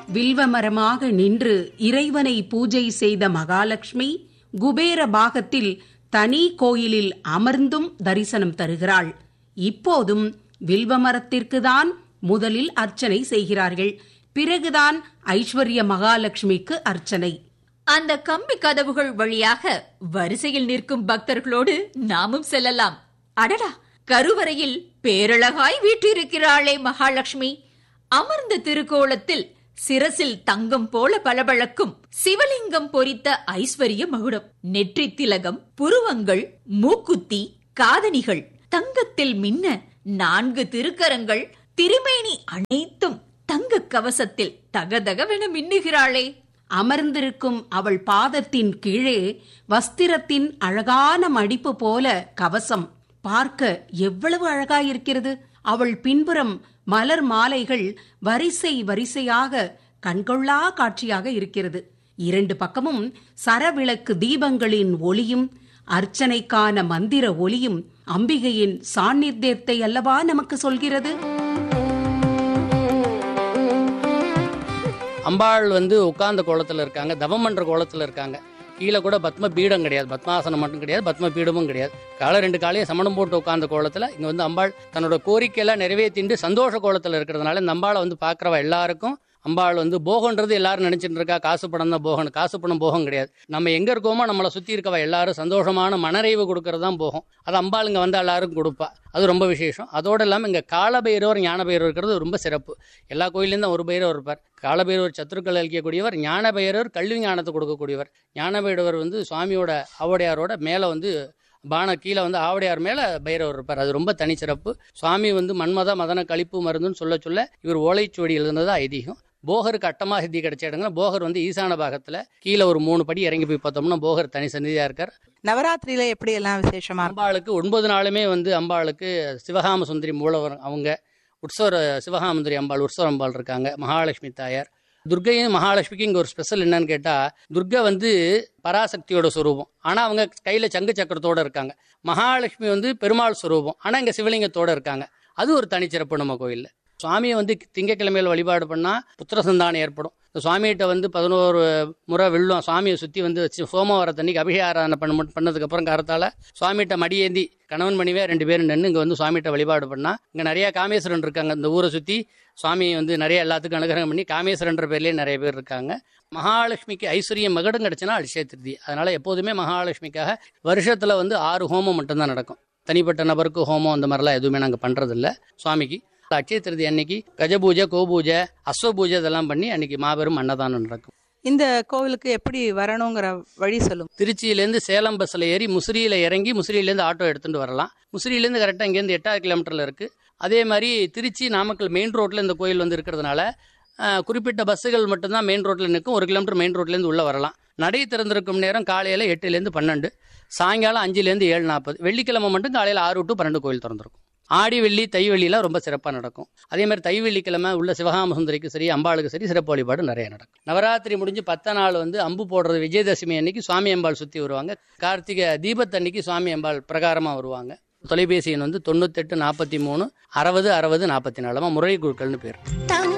வில்வமரமாக நின்று இறைவனை பூஜை செய்த மகாலட்சுமி குபேர பாகத்தில் தனி கோயிலில் அமர்ந்தும் தரிசனம் தருகிறாள் இப்போதும் வில்வமரத்திற்குதான் முதலில் அர்ச்சனை செய்கிறார்கள் பிறகுதான் ஐஸ்வர்ய மகாலட்சுமிக்கு அர்ச்சனை அந்த கம்பி கதவுகள் வழியாக வரிசையில் நிற்கும் பக்தர்களோடு நாமும் செல்லலாம் அடடா கருவறையில் பேரழகாய் வீற்றிருக்கிறாளே மகாலட்சுமி அமர்ந்த திருக்கோலத்தில் சிரசில் தங்கம் போல பளபளக்கும் சிவலிங்கம் பொறித்த ஐஸ்வர்ய மகுடம் நெற்றி திலகம் புருவங்கள் மூக்குத்தி காதணிகள் தங்கத்தில் மின்ன நான்கு திருக்கரங்கள் திருமேனி அனைத்தும் தங்க கவசத்தில் தகதகவென மின்னுகிறாளே அமர்ந்திருக்கும் அவள் பாதத்தின் கீழே வஸ்திரத்தின் அழகான மடிப்பு போல கவசம் பார்க்க எவ்வளவு அழகாயிருக்கிறது அவள் பின்புறம் மலர் மாலைகள் வரிசை வரிசையாக கண்கொள்ளா காட்சியாக இருக்கிறது இரண்டு பக்கமும் சரவிளக்கு தீபங்களின் ஒளியும் அர்ச்சனைக்கான மந்திர ஒளியும் அம்பிகையின் சாநித்தியத்தை அல்லவா நமக்கு சொல்கிறது அம்பாள் வந்து உட்கார்ந்த கோலத்தில் இருக்காங்க தவம் பண்ற கோலத்தில் இருக்காங்க கீழே கூட பத்ம பீடம் கிடையாது பத்மாசனம் மட்டும் கிடையாது பத்ம பீடமும் கிடையாது காலை ரெண்டு காலையும் சமணம் போட்டு உட்கார்ந்த கோலத்தில் இங்கே வந்து அம்பாள் தன்னோட கோரிக்கையெல்லாம் நிறைவேற்றிட்டு சந்தோஷ கோலத்தில் இருக்கிறதுனால இந்த அம்பாளை வந்து பார்க்குறவ எல்லாருக்கும் அம்பாள் வந்து போகன்றது எல்லாரும் நினைச்சிட்டு இருக்கா காசு பணம் தான் போகணும் காசு பணம் போகம் கிடையாது நம்ம எங்க இருக்கோமோ நம்மளை சுத்தி இருக்கவ எல்லாரும் சந்தோஷமான மனறைவு கொடுக்கறது தான் போகும் அது அம்பாள் இங்க வந்து எல்லாரும் கொடுப்பா அது ரொம்ப விசேஷம் அதோட இல்லாமல் இங்க காலபைரவர் ஞான பைரவர் இருக்கிறது ரொம்ப சிறப்பு எல்லா கோயிலேயும் தான் ஒரு பைரவர் இருப்பார் காலபைரவர் சத்துருக்கள் அளிக்கக்கூடியவர் ஞான பைரவர் கல்வி ஞானத்தை கொடுக்கக்கூடியவர் ஞான பைரவர் வந்து சுவாமியோட ஆவடையாரோட மேலே வந்து பான கீழே வந்து ஆவடையார் மேல பைரவர் இருப்பார் அது ரொம்ப தனிச்சிறப்பு சுவாமி வந்து மன்மத மதன கழிப்பு மருந்துன்னு சொல்ல சொல்ல இவர் ஓலைச்சுவடி எழுதுனது ஐதீகம் போகருக்கு அட்டமா சித்தி கிடைச்ச இடங்கள் போகர் வந்து ஈசான பாகத்துல கீழே ஒரு மூணு படி இறங்கி போய் பார்த்தோம்னா போகர் தனி சந்நிதியா இருக்கார் நவராத்திரியில எப்படி எல்லாம் விசேஷமா இருக்கும் அம்பாளுக்கு ஒன்பது நாளுமே வந்து அம்பாளுக்கு சிவகாம சுந்தரி மூலவர் அவங்க உற்சவர சிவகாமந்துரி அம்பாள் உற்சவ அம்பாள் இருக்காங்க மகாலட்சுமி தாயார் துர்கையும் மகாலட்சுமிக்கு இங்க ஒரு ஸ்பெஷல் என்னன்னு கேட்டா துர்கை வந்து பராசக்தியோட சுரூபம் ஆனா அவங்க கையில சங்கு சக்கரத்தோட இருக்காங்க மகாலட்சுமி வந்து பெருமாள் சுரூபம் ஆனா இங்க சிவலிங்கத்தோட இருக்காங்க அது ஒரு தனிச்சிறப்பு நம்ம கோயில்ல சுவாமியை வந்து திங்கக்கிழமையில் வழிபாடு பண்ணா புத்திர சந்தானம் ஏற்படும் இந்த சுவாமிகிட்ட வந்து பதினோரு முறை வெள்ளம் சுவாமியை சுத்தி வந்து வச்சு சோமவாரத்தன்னைக்கு அபிஷேக ஆராதனை பண்ண பண்ணதுக்கு அப்புறம் காரத்தால சுவாமிகிட்ட மடியேந்தி கணவன் மணிவே ரெண்டு பேரும் நின்று இங்க வந்து சுவாமிகிட்ட வழிபாடு பண்ணா இங்க நிறைய காமேஸ்வரன் இருக்காங்க இந்த ஊரை சுத்தி சுவாமி வந்து நிறைய எல்லாத்துக்கும் அனுகிரகம் பண்ணி காமேஸ்வரன்ற பேர்லயே நிறைய பேர் இருக்காங்க மகாலட்சுமிக்கு ஐஸ்வர்யம் மகடம் கிடைச்சுன்னா அடிஷய திருதி அதனால எப்போதுமே மகாலட்சுமிக்காக வருஷத்துல வந்து ஆறு ஹோமம் மட்டும்தான் நடக்கும் தனிப்பட்ட நபருக்கு ஹோமம் அந்த மாதிரிலாம் எதுவுமே நாங்கள் பண்றதில்ல சுவாமிக்கு அட்சய திருதி அன்னைக்கு கஜபூஜை கோபூஜை அஸ்வபூஜை இதெல்லாம் பண்ணி அன்னைக்கு மாபெரும் அன்னதானம் நடக்கும் இந்த கோவிலுக்கு எப்படி வரணுங்கிற வழி சொல்லுங்க திருச்சியிலேருந்து சேலம் பஸ்ஸில் ஏறி முசிறியில் இறங்கி முசிறியிலேருந்து ஆட்டோ எடுத்துட்டு வரலாம் முசிறியிலேருந்து கரெக்டாக இங்கேருந்து எட்டாவது கிலோமீட்டரில் இருக்குது அதே மாதிரி திருச்சி நாமக்கல் மெயின் ரோட்டில் இந்த கோயில் வந்து இருக்கிறதுனால அஹ், குறிப்பிட்ட பஸ்ஸுகள் மட்டும்தான் மெயின் ரோட்டில் நிற்கும் ஒரு கிலோமீட்டர் மெயின் ரோட்லேருந்து உள்ளே வரலாம் நடை திறந்திருக்கும் நேரம் காலையில் எட்டுலேருந்து பன்னெண்டு சாயங்காலம் அஞ்சுலேருந்து ஏழு நாற்பது வெள்ளிக்கிழமை மட்டும் காலையில் ஆறு டு பன்னெண்டு கோயில் திறந்திருக்கும் ஆடி வெள்ளி தை வெள்ளிலாம் ரொம்ப சிறப்பாக நடக்கும் அதே மாதிரி தை வெள்ளிக்கிழமை உள்ள சிவகாம சுந்தரிக்கு சரி அம்பாளுக்கு சரி சிறப்பு வழிபாடு நிறைய நடக்கும் நவராத்திரி முடிஞ்சு பத்த நாள் வந்து அம்பு போடுறது விஜயதசமி அன்னைக்கு சுவாமி அம்பாள் சுற்றி வருவாங்க கார்த்திகை தீபத்தன்னைக்கு சுவாமி அம்பாள் பிரகாரமாக வருவாங்க தொலைபேசி எண் வந்து தொண்ணூத்தெட்டு நாற்பத்தி மூணு அறுபது அறுபது நாற்பத்தி நாலுமா முறை குழுக்கள்னு பேர் தங்க